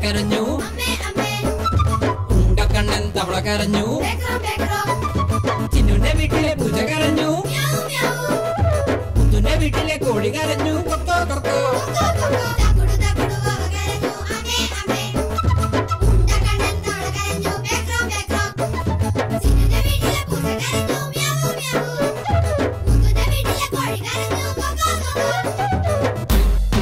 കരഞ്ഞു അമ്മേ അമ്മേ ഉണ്ടക്കണ്ണൻ തവള കരഞ്ഞു ബേക്രോ ബേക്രോ ചിന്നുന്റെ വീട്ടിലെ പൂജ കരഞ്ഞു മ്യാവൂ മ്യാവൂ മുത്തുന്റെ വീട്ടിലെ കോഴി കരഞ്ഞു കൊക്കോ കൊക്കോ കൊക്കോ കൊക്കോ തക്കുടു തക്കുടു അവ കരഞ്ഞു അമ്മേ അമ്മേ ഉണ്ടക്കണ്ണൻ തവള കരഞ്ഞു ബേക്രോ ബേക്രോ ചിന്നുന്റെ വീട്ടിലെ പൂച്ച കരഞ്ഞു മ്യാവൂ മ്യാവൂ മുത്തുന്റെ വീട്ടിലെ കോഴി കരഞ്ഞു കൊക്കോ കൊക്കോ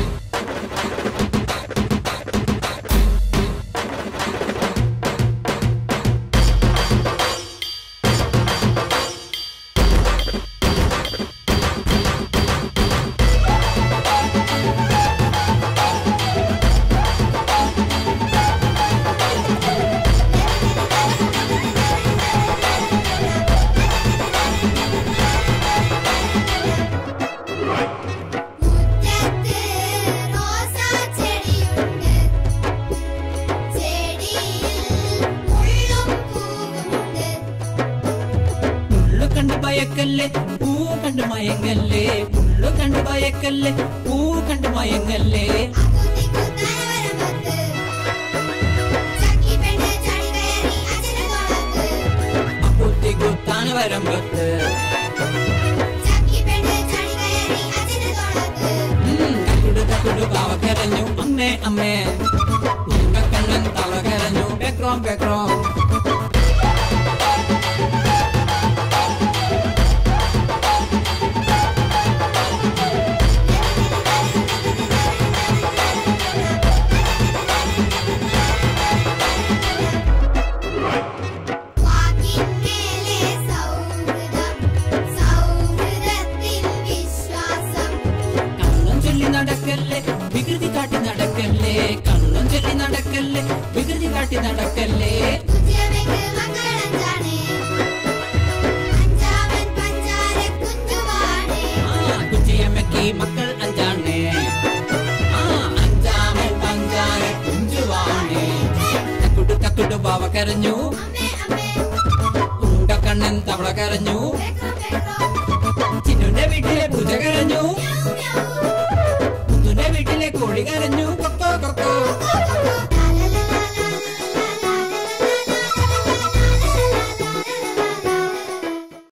മുറ്റത്ത് റോസാ ചെടിയുണ്ട് ചെടിയിൽ മുള്ളും പൂവുമുണ്ട് മുള്ളു കണ്ട് ഭയക്കല്ലേ പൂ കണ്ട് മയങ്ങല്ലേ മുള്ളു കണ്ട് ഭയക്കല്ലേ പൂ കണ്ട് മയങ്ങല്ലേ അകുത്തി കുത്താനവരം വത്ത് ചക്കി പെണ്ണ് ചാടി കയറി അച്ഛനെ തോളത്ത് അപ്പുത്തി കുത്താൻ വരമ്പത്ത് ചക്കി പെണ്ണ് ചാടി കയറി അച്ഛനെ തോളത്ത് ഉം, തക്കുടു തക്കുടു പാവ കരഞ്ഞു അമ്മേ അമ്മേ ഉണ്ടക്കണ്ണൻ തവള കരഞ്ഞു ബെക്രോം ബെക്രോം വാക്കിന്മേലെ സൗഹൃദം സൗഹൃദത്തിൽ വിശ്വാസം കണ്ണും ചൊല്ലി നടക്കല്ലേ വികൃതി കാട്ടി നടക്കല്ലേ കണ്ണും ചൊല്ലി നടക്കല്ലേ വികൃതി കാട്ടി നടക്കല്ലേ കുഞ്ചിയമ്മയ്ക്ക് മക്കളഞ്ചാണ് അഞ്ചാമൻ പഞ്ചാര കുഞ്ചുവാണ് ആ കുച്ചിയമ്മയ്ക്ക് മക്കൾ അഞ്ചാണ് ആ അഞ്ചാമൻ പഞ്ചാര കുഞ്ചുവാണ് തക്കുടു തക്കുടു പാവ കരഞ്ഞു അമ്മേ അമ്മേ ഉണ്ടക്കണ്ണൻ തവള കരഞ്ഞു ബേക്രോ